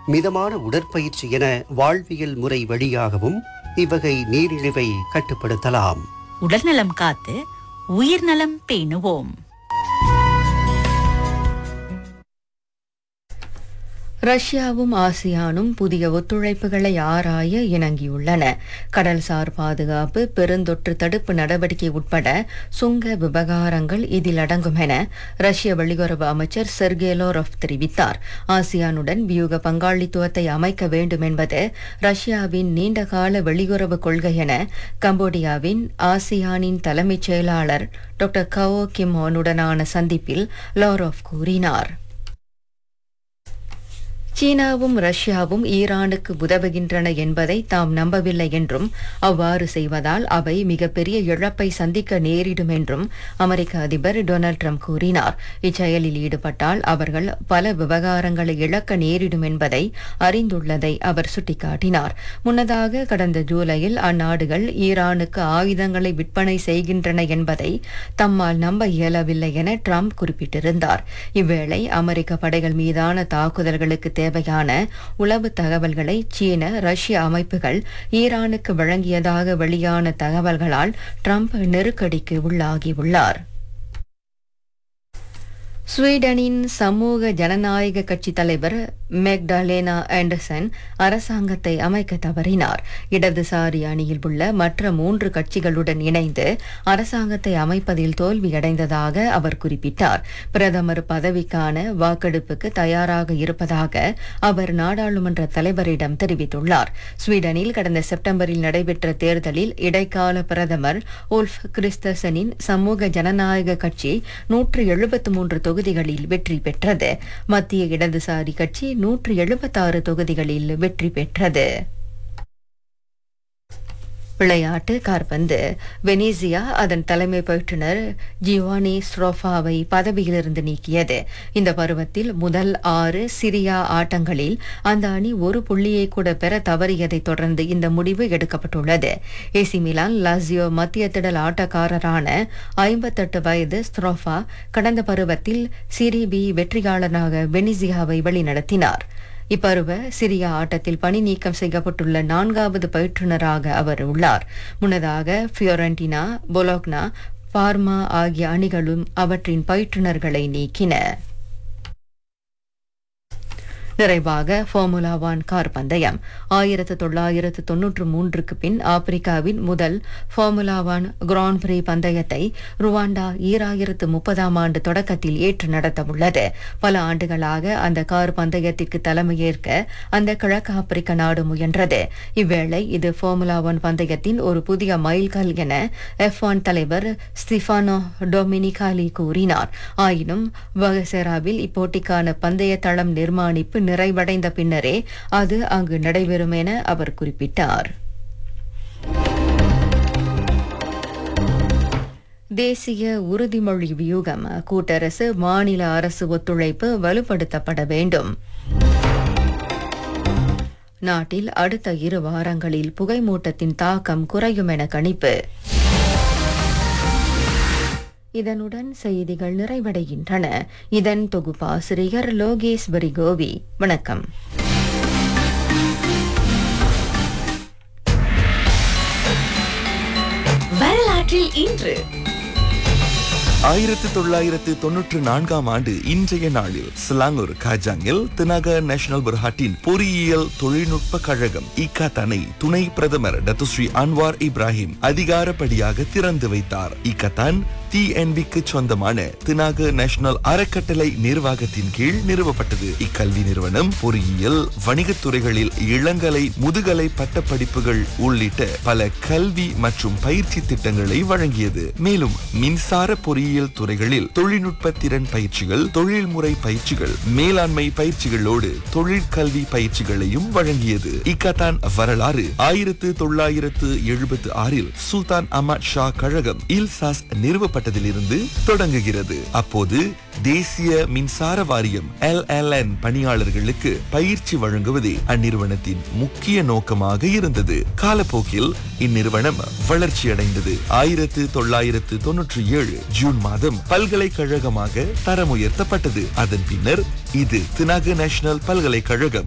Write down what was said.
மிதமான உடற்பயிற்சி என வாழ்வியல் முறை வழியாகவும் இவ்வகை நீரிழிவை கட்டுப்படுத்தலாம் உடல்நலம் காத்து உயிர்நலம் பேணுவோம் ரஷ்யாவும் ஆசியானும் புதிய ஒத்துழைப்புகளை ஆராய இணங்கியுள்ளன கடல்சார் பாதுகாப்பு பெருந்தொற்று தடுப்பு நடவடிக்கை உட்பட சுங்க விவகாரங்கள் இதில் அடங்கும் என ரஷ்ய வெளியுறவு அமைச்சர் செர்கே லோரோவ் தெரிவித்தார் ஆசியானுடன் வியூக பங்காளித்துவத்தை அமைக்க வேண்டும் என்பது ரஷ்யாவின் நீண்டகால வெளியுறவு கொள்கை என கம்போடியாவின் ஆசியானின் தலைமைச் செயலாளர் டாக்டர் கவோ கிமோனுடனான சந்திப்பில் லோரோவ் கூறினார் சீனாவும் ரஷ்யாவும் ஈரானுக்கு உதவுகின்றன என்பதை தாம் நம்பவில்லை என்றும் அவ்வாறு செய்வதால் அவை மிகப்பெரிய இழப்பை சந்திக்க நேரிடும் என்றும் அமெரிக்க அதிபர் டொனால்ட் ட்ரம்ப் கூறினார் இச்செயலில் ஈடுபட்டால் அவர்கள் பல விவகாரங்களை இழக்க நேரிடும் என்பதை அறிந்துள்ளதை அவர் சுட்டிக்காட்டினார் முன்னதாக கடந்த ஜூலையில் அந்நாடுகள் ஈரானுக்கு ஆயுதங்களை விற்பனை செய்கின்றன என்பதை தம்மால் நம்ப இயலவில்லை என ட்ரம்ப் குறிப்பிட்டிருந்தார் இவ்வேளை அமெரிக்க படைகள் மீதான தாக்குதல்களுக்கு தேவையான உளவு தகவல்களை சீன ரஷ்ய அமைப்புகள் ஈரானுக்கு வழங்கியதாக வெளியான தகவல்களால் ட்ரம்ப் நெருக்கடிக்கு உள்ளாகியுள்ளார் ஸ்வீடனின் சமூக ஜனநாயக கட்சி தலைவர் மெக்டலேனா ஆண்டர்சன் அரசாங்கத்தை அமைக்க தவறினார் இடதுசாரி அணியில் உள்ள மற்ற மூன்று கட்சிகளுடன் இணைந்து அரசாங்கத்தை அமைப்பதில் தோல்வியடைந்ததாக அவர் குறிப்பிட்டார் பிரதமர் பதவிக்கான வாக்கெடுப்புக்கு தயாராக இருப்பதாக அவர் நாடாளுமன்ற தலைவரிடம் தெரிவித்துள்ளார் ஸ்வீடனில் கடந்த செப்டம்பரில் நடைபெற்ற தேர்தலில் இடைக்கால பிரதமர் உல்ஃப் கிறிஸ்தசனின் சமூக ஜனநாயக கட்சி நூற்று எழுபத்து மூன்று தொகுதிகளில் வெற்றி பெற்றது மத்திய இடதுசாரி கட்சி நூற்று எழுபத்தாறு தொகுதிகளில் வெற்றி பெற்றது விளையாட்டு கார்பந்து வெனிசியா அதன் தலைமை பயிற்றுனர் ஜிவானி ஸ்ரோஃபாவை பதவியிலிருந்து நீக்கியது இந்த பருவத்தில் முதல் ஆறு சிரியா ஆட்டங்களில் அந்த அணி ஒரு புள்ளியை கூட பெற தவறியதைத் தொடர்ந்து இந்த முடிவு எடுக்கப்பட்டுள்ளது ஏசி மிலான் லாசியோ மத்திய திடல் ஆட்டக்காரரான ஐம்பத்தெட்டு வயது ஸ்ரோஃபா கடந்த பருவத்தில் சிரி பி வெற்றியாளனாக வெனிசியாவை வழிநடத்தினார் இப்பருவ சிரியா ஆட்டத்தில் பணி நீக்கம் செய்யப்பட்டுள்ள நான்காவது பயிற்றுனராக அவர் உள்ளார் முன்னதாக ஃபியோரண்டினா பொலோக்னா பார்மா ஆகிய அணிகளும் அவற்றின் பயிற்றுனர்களை நீக்கின நிறைவாக ஃபார்முலா ஒன் கார் பந்தயம் ஆயிரத்து தொள்ளாயிரத்து தொன்னூற்று மூன்றுக்கு பின் ஆப்பிரிக்காவின் முதல் ஃபார்முலா ஒன் கிராண்ட் பிரி பந்தயத்தை ருவாண்டா ஈராயிரத்து முப்பதாம் ஆண்டு தொடக்கத்தில் ஏற்று நடத்தவுள்ளது பல ஆண்டுகளாக அந்த கார் பந்தயத்திற்கு தலைமையேற்க அந்த கிழக்கு ஆப்பிரிக்க நாடு முயன்றது இவ்வேளை இது ஃபார்முலா ஒன் பந்தயத்தின் ஒரு புதிய மைல்கல் என எஃப் ஒன் தலைவர் ஸ்டிஃபானோ டொமினிகாலி கூறினார் ஆயினும் வகசெராவில் இப்போட்டிக்கான பந்தய தளம் நிர்மாணிப்பு நிறைவடைந்த பின்னரே அது அங்கு நடைபெறும் என அவர் குறிப்பிட்டார் தேசிய உறுதிமொழி வியூகம் கூட்டரசு மாநில அரசு ஒத்துழைப்பு வலுப்படுத்தப்பட வேண்டும் நாட்டில் அடுத்த இரு வாரங்களில் புகைமூட்டத்தின் தாக்கம் குறையும் என கணிப்பு இதனுடன் செய்திகள் நிறைவடைகின்றன இதன் தொகுப்பாசிரியர் லோகேஸ்வரி கோவி வணக்கம் வரலாற்றில் இன்று ஆயிரத்து தொள்ளாயிரத்து தொன்னூற்று நான்காம் ஆண்டு இன்றைய நாளில் சிலாங்கூர் காஜாங்கில் தினக நேஷனல் புர்ஹாட்டின் பொறியியல் தொழில்நுட்ப கழகம் இக்கத்தனை துணை பிரதமர் டத்துஸ்ரீ அன்வார் இப்ராஹிம் அதிகாரப்படியாக திறந்து வைத்தார் இக்கத்தான் டிஎன்பிக்கு சொந்தமான தினாக நேஷனல் அறக்கட்டளை நிர்வாகத்தின் கீழ் நிறுவப்பட்டது இக்கல்வி நிறுவனம் பொறியியல் வணிகத் துறைகளில் இளங்கலை முதுகலை பட்டப்படிப்புகள் உள்ளிட்ட பல கல்வி மற்றும் பயிற்சி திட்டங்களை வழங்கியது மேலும் மின்சார பொறியியல் துறைகளில் தொழில்நுட்ப திறன் பயிற்சிகள் தொழில்முறை பயிற்சிகள் மேலாண்மை பயிற்சிகளோடு தொழிற்கல்வி பயிற்சிகளையும் வழங்கியது இக்கத்தான் வரலாறு ஆயிரத்து தொள்ளாயிரத்து எழுபத்து ஆறில் சுல்தான் அஹமத் ஷா கழகம் இல்சாஸ் நிறுவப்பட்டதிலிருந்து தொடங்குகிறது அப்போது தேசிய மின்சார வாரியம் எல்எல்என் பணியாளர்களுக்கு பயிற்சி வழங்குவதே அந்நிறுவனத்தின் முக்கிய நோக்கமாக இருந்தது காலப்போக்கில் இந்நிறுவனம் வளர்ச்சியடைந்தது ஆயிரத்து தொள்ளாயிரத்து தொன்னூற்றி ஏழு ஜூன் மாதம் பல்கலைக்கழகமாக தரம் உயர்த்தப்பட்டது அதன் பின்னர் இது தினாகு நேஷனல் பல்கலைக்கழகம்